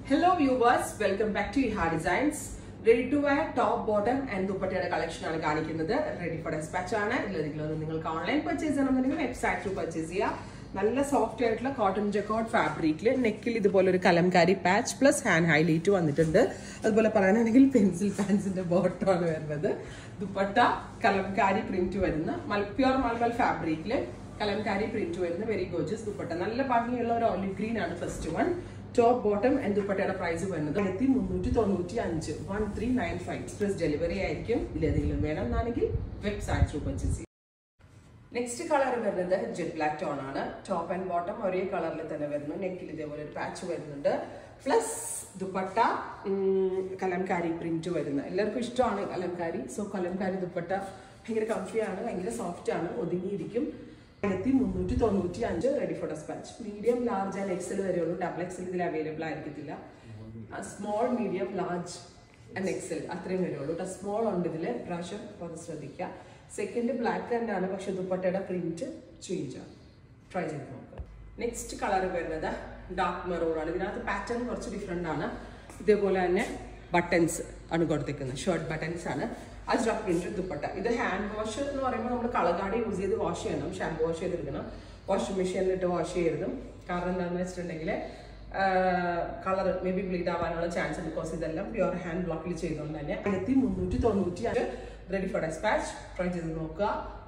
hello viewers welcome back to Iha designs ready to wear top bottom and ദുപ്പട്ടയുടെ collection ആണ് കാണിക്കുന്നത് ready for despatch ആണ് ഇതിലെങ്കിലും നിങ്ങൾക്ക് ഓൺലൈൻ പർച്ചേസ് ചെയ്യണമെന്നുണ്ടെങ്കിൽ വെബ്സൈറ്റ് ത്രൂ പർച്ചേസ് ചെയ്യാം നല്ല സോഫ്റ്റ് ആയിട്ടുള്ള കോട്ടൺ ജക്കോട്ട് ഫാബ്രിക്കിൽ നെക്കിൽ ഇതുപോലെ ഒരു kalamkari patch plus hand highlight വന്നിട്ടുണ്ട് അതുപോലെ പറയാനാണെങ്കിൽ പെൻസിൽ പാൻസിന്റെ ബോട്ടം ആണ് വരുന്നത് ദുപ്പട്ട കലംകാരി പ്രിന്റ് വരുന്ന പ്യുർ മൽമൽ ഫാബ്രിക്കിൽ കലംകാരി പ്രിന്റ് വരുന്ന വെരി ഗോജസ് ദുപ്പട്ട നല്ല ഭംഗിയുള്ള ഒരു ഓലിവ് ഗ്രീൻ ആണ് first one top bottom and ദുപ്പട്ടയുടെ പ്രൈസ് വരുന്നത് ആയിരത്തി മുന്നൂറ്റി തൊണ്ണൂറ്റി അഞ്ച് one three nine five express delivery ആയിരിക്കും ഇതിലേതെങ്കിലും വേണം എന്നാണെങ്കിൽ വെബ്സൈറ്റ് ത്രൂ പർച്ചേസ് ചെയ്യും നെക്സ്റ്റ് കളർ വരുന്നത് ജെറ്റ് ബ്ലാക്ക് ടോൺ ആണ് ടോപ്പ് ആൻഡ് ബോട്ടം ഒരേ കളറിൽ തന്നെ വരുന്നു നെക്കിൽ ഇതേപോലെ ഒരു പാച്ച് വരുന്നുണ്ട് പ്ലസ് ദുപ്പട്ട ഉം, കലംകാരി പ്രിന്റ് വരുന്ന എല്ലാവർക്കും ഇഷ്ടമാണ് കലംകാരി സോ കലംകാരി ദുപ്പട്ട ഭയങ്കര കംഫിയാണ് ഭയങ്കര സോഫ്റ്റ് ആണ് ഒതുങ്ങിയിരിക്കും ആയിരത്തി മുന്നൂറ്റി തൊണ്ണൂറ്റി അഞ്ച് ready for despatch medium large and XL വരെയുള്ളൂ ഡബിൾ എക്സൽ ഇതിൽ അവൈലബിൾ ആയിരിക്കത്തില്ല small medium large and XL അത്രയും വരുള്ളൂ കേട്ടോ സ്മോൾ ഉണ്ട് ഇതിൽ പ്രാവശ്യം അത് ശ്രദ്ധിക്കുക സെക്കൻഡ് ബ്ലാക്ക് ആൻഡ് ആണ് പക്ഷെ ദുപ്പട്ടയുടെ പ്രിന്റ് ചേഞ്ച് ആണ് ട്രൈ ചെയ്ത് നോക്കുക നെക്സ്റ്റ് കളർ വരുന്നത് ഡാർക്ക് മെറൂൺ ആണ് ഇതിനകത്ത് പാറ്റേൺ കുറച്ച് ഡിഫറെൻ്റ് ആണ് ഇതേപോലെ തന്നെ ബട്ടൺസ് ആണ് കൊടുത്തേക്കുന്നത് ഷർട്ട് ബട്ടൺസ് ആണ് അജ്രക് പ്രിന്റ് ദുപ്പട്ട ഇത് ഹാൻഡ് വാഷ് എന്ന് പറയുമ്പോൾ നമ്മൾ കളകാട് യൂസ് ചെയ്ത് വാഷ് ചെയ്യണം ഷാമ്പു വാഷ് ചെയ്തെടുക്കണം വാഷിംഗ് മെഷീനിലിട്ട് വാഷ് ചെയ്യരുതും കാരണം എന്താണെന്ന് വെച്ചിട്ടുണ്ടെങ്കിൽ കളർ മേ ബി ബ്ലീഡ് ആവാനുള്ള ചാൻസ് ബിക്കോസ് ഇതെല്ലാം പ്യുവർ ഹാൻഡ് ബ്ലോക്കിൽ ചെയ്തുകൊണ്ട് തന്നെ ആയിരത്തി മുന്നൂറ്റി തൊണ്ണൂറ്റി അഞ്ച് റെഡി ഫോർ ഡെസ്പാച്ച് ട്രൈ ചെയ്ത് നോക്കുക